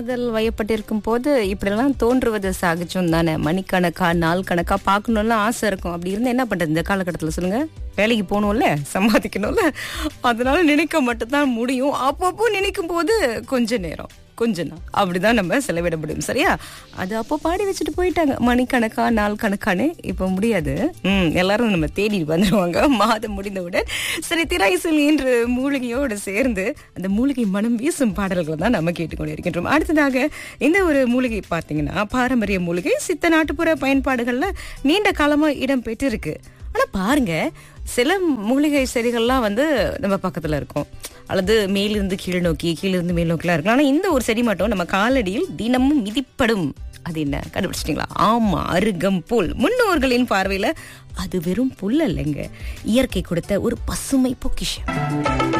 காதல் வயப்பட்டிருக்கும் போது இப்படிலாம் தோன்றுவது சகஜம் தானே மணிக்கணக்கா நாள் கணக்கா பார்க்கணும்னு ஆசை இருக்கும் அப்படி இருந்தா என்ன பண்றது இந்த காலகட்டத்தில் சொல்லுங்க வேலைக்கு போகணும்ல சம்பாதிக்கணும்ல அதனால நினைக்க மட்டும்தான் முடியும் அப்பப்போ நினைக்கும் போது கொஞ்ச நேரம் கொஞ்ச நாள் அப்படிதான் நம்ம செலவிட முடியும் சரியா அது அப்போ பாடி வச்சுட்டு போயிட்டாங்க மணிக்கணக்கா நாள் கணக்கானு இப்ப முடியாது ம் எல்லாரும் நம்ம தேடி வந்துருவாங்க மாதம் முடிந்தவுடன் சரி திரைசல் என்று மூலிகையோடு சேர்ந்து அந்த மூலிகை மனம் வீசும் பாடல்களை தான் நம்ம கேட்டுக்கொண்டு இருக்கின்றோம் அடுத்ததாக இந்த ஒரு மூலிகை பார்த்தீங்கன்னா பாரம்பரிய மூலிகை சித்த நாட்டுப்புற பயன்பாடுகள்ல நீண்ட காலமா இடம் பெற்றிருக்கு ஆனா பாருங்க சில மூலிகை செடிகள்லாம் வந்து நம்ம பக்கத்துல இருக்கும் அல்லது மேலிருந்து கீழ் நோக்கி கீழிருந்து மேல் நோக்கிலாம் இருக்கலாம் ஆனா இந்த ஒரு செடி மட்டும் நம்ம காலடியில் தினமும் மிதிப்படும் அது என்ன கண்டுபிடிச்சிட்டீங்களா ஆமா அருகம் புல் முன்னோர்களின் பார்வையில அது வெறும் புல் அல்லங்க இயற்கை கொடுத்த ஒரு பசுமை பொக்கிஷம்